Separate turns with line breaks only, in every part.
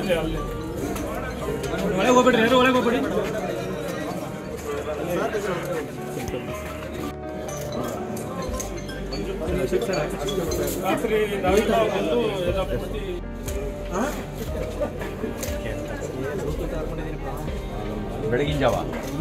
ಅಲ್ಲೇ ಅಲ್ಲೇ ಒಳಗೆ ಹೋಗ್ಬೇಡ್ರಿ ಯಾರು ಒಳಗೆ ಹೋಗ್ಬೇಡಿ ರಾತ್ರಿ ನಾವೆಲ್ಲ ಬಂದು ಎಲ್ಲ ಪೂರ್ತಿ
ಬೆಳಗಿನ ಜಾವ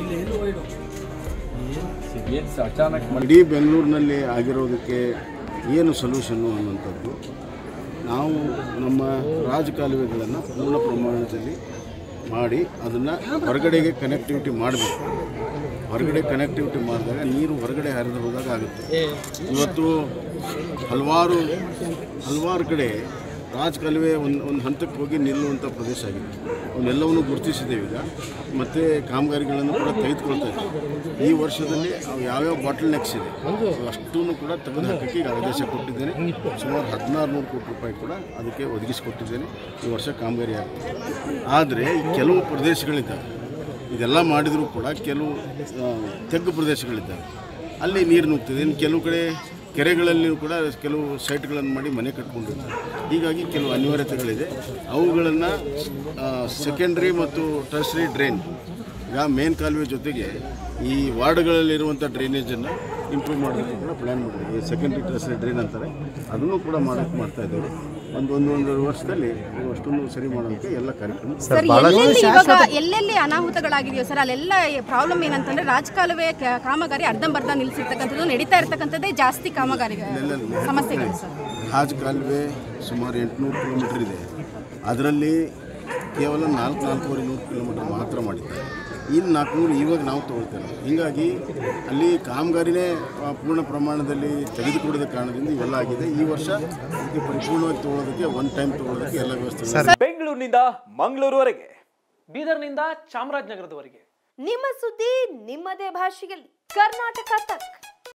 ಏನು ಅಚಾನಕ್
ಇಡೀ ಬೆಂಗಳೂರಿನಲ್ಲಿ ಆಗಿರೋದಕ್ಕೆ ಏನು ಸೊಲ್ಯೂಷನ್ನು ಅನ್ನುವಂಥದ್ದು ನಾವು ನಮ್ಮ ರಾಜಕಾಲುವೆಗಳನ್ನು ಪೂರ್ಣ ಪ್ರಮಾಣದಲ್ಲಿ ಮಾಡಿ ಅದನ್ನು ಹೊರಗಡೆಗೆ ಕನೆಕ್ಟಿವಿಟಿ ಮಾಡಬೇಕು ಹೊರಗಡೆ ಕನೆಕ್ಟಿವಿಟಿ ಮಾಡಿದಾಗ ನೀರು ಹೊರಗಡೆ ಹರಿದು ಹೋದಾಗ ಆಗುತ್ತೆ ಇವತ್ತು ಹಲವಾರು ಹಲವಾರು ಕಡೆ ರಾಜಕಾಲುವೆ ಒಂದು ಒಂದು ಹಂತಕ್ಕೆ ಹೋಗಿ ನಿಲ್ಲುವಂಥ ಪ್ರದೇಶ ಆಗಿದೆ ಅವನ್ನೆಲ್ಲವನ್ನು ಗುರುತಿಸಿದ್ದೇವೆ ಈಗ ಮತ್ತು ಕಾಮಗಾರಿಗಳನ್ನು ಕೂಡ ತೆಗೆದುಕೊಳ್ತಾ ಇದ್ದೀವಿ ಈ ವರ್ಷದಲ್ಲಿ ಅವು ಯಾವ್ಯಾವ ಬಾಟಲ್ ನೆಕ್ಸ್ ಇದೆ ಅಷ್ಟನ್ನು ಕೂಡ ತೆಗೆದು ಹಾಕೋಕ್ಕೆ ಈಗ ಆದೇಶ ಕೊಟ್ಟಿದ್ದೇನೆ ಸುಮಾರು ಹದಿನಾರು ನೂರು ಕೋಟಿ ರೂಪಾಯಿ ಕೂಡ ಅದಕ್ಕೆ ಒದಗಿಸಿಕೊಟ್ಟಿದ್ದೇನೆ ಈ ವರ್ಷ ಕಾಮಗಾರಿ ಆಗ್ತದೆ ಆದರೆ ಕೆಲವು ಪ್ರದೇಶಗಳಿದ್ದಾವೆ ಇದೆಲ್ಲ ಮಾಡಿದರೂ ಕೂಡ ಕೆಲವು ಆ, ತೆಗ್ಗು ಪ್ರದೇಶಗಳಿದ್ದಾವೆ ಅಲ್ಲಿ ನೀರು ನುಗ್ತದೆ ಇನ್ನು ಕೆಲವು ಕಡೆ ಕೆರೆಗಳಲ್ಲಿಯೂ ಕೂಡ ಕೆಲವು ಸೈಟ್ಗಳನ್ನು ಮಾಡಿ ಮನೆ ಕಟ್ಕೊಂಡಿರ್ತಾರೆ ಹೀಗಾಗಿ ಕೆಲವು ಅನಿವಾರ್ಯತೆಗಳಿದೆ ಅವುಗಳನ್ನು ಸೆಕೆಂಡ್ರಿ ಮತ್ತು ಟರ್ಸರಿ ಡ್ರೈನ್ ಈಗ ಮೇನ್ ಕಾಲುವೆ ಜೊತೆಗೆ ಈ ವಾರ್ಡ್ಗಳಲ್ಲಿರುವಂಥ ಡ್ರೈನೇಜನ್ನು ಇಂಪ್ರೂವ್ ಮಾಡೋದಕ್ಕೆ ಕೂಡ ಪ್ಲ್ಯಾನ್ ಮಾಡಿದ್ದೀವಿ ಈ ಸೆಕೆಂಡ್ರಿ ಟರ್ಸರಿ ಡ್ರೈನ್ ಅಂತಾರೆ ಅದನ್ನು ಕೂಡ ಮಾಡೋಕ್ಕೆ ಮಾಡ್ತಾ ಇದ್ದೇವೆ ಒಂದು ಒಂದು ಒಂದೂವರೆ ವರ್ಷದಲ್ಲಿ ಅಷ್ಟನ್ನು ಸರಿ ಮಾಡೋದಕ್ಕೆ ಎಲ್ಲ ಕಾರ್ಯಕ್ರಮ
ಸರ್ ಎಲ್ಲೆಲ್ಲಿ ಇವಾಗ ಎಲ್ಲೆಲ್ಲಿ ಅನಾಹುತಗಳಾಗಿದೆಯೋ ಸರ್ ಅಲ್ಲೆಲ್ಲ ಪ್ರಾಬ್ಲಮ್ ಏನಂತಂದ್ರೆ ರಾಜಕಾಲುವೆ ಕ- ಕಾಮಗಾರಿ ಅರ್ಧಂಬರ್ಧ ನಿಲ್ಲಿಸಿರ್ತಕ್ಕಂಥದ್ದು ನಡೀತಾ ಇರ್ತಕ್ಕಂಥದ್ದೇ ಜಾಸ್ತಿ ಕಾಮಗಾರಿ ಸಮಸ್ಯೆಗಳು ಸರ್
ಹಾಜ್ ಕಾಲುವೆ ಸುಮಾರು ಎಂಟುನೂರು ಕಿಲೋಮೀಟರ್ ಇದೆ ಅದರಲ್ಲಿ ಕೇವಲ ನಾಲ್ಕು ನಾಲ್ಕೂವರೆ ನೂರು ಕಿಲೋಮೀಟರ್ ಮಾತ್ರ ಮಾಡಿದ್ದಾರೆ ಇನ್ನು ನಾಲ್ಕುನೂರು ಇವಾಗ ನಾವು ತೊಗೊಳ್ತೇವೆ ಹೀಗಾಗಿ ಅಲ್ಲಿ ಕಾಮಗಾರಿನೇ ಆ, ಪೂರ್ಣ ಪ್ರಮಾಣದಲ್ಲಿ ತೆಗೆದುಕೊಡದ ಕಾರಣದಿಂದ ಇವೆಲ್ಲ ಆಗಿದೆ ಈ ವರ್ಷ ಅದಕ್ಕೆ ಪರಿಪೂರ್ಣವಾಗಿ ತೊಗೊಳೋದಕ್ಕೆ ಒನ್ ಟೈಮ್ ತೊಗೊಳೋದಕ್ಕೆ ಎಲ್ಲ ವ್ಯವಸ್ಥೆ
ಬೆಂಗಳೂರಿನಿಂದ ಮಂಗಳೂರುವರೆಗೆ
ಬೀದರ್ನಿಂದ ಚಾಮರಾಜನಗರದವರೆಗೆ
ನಿಮ್ಮ ಸುದ್ದಿ ನಿಮ್ಮದೇ ಭಾಷೆಯಲ್ಲಿ ಕರ್ನಾಟಕ ತಕ್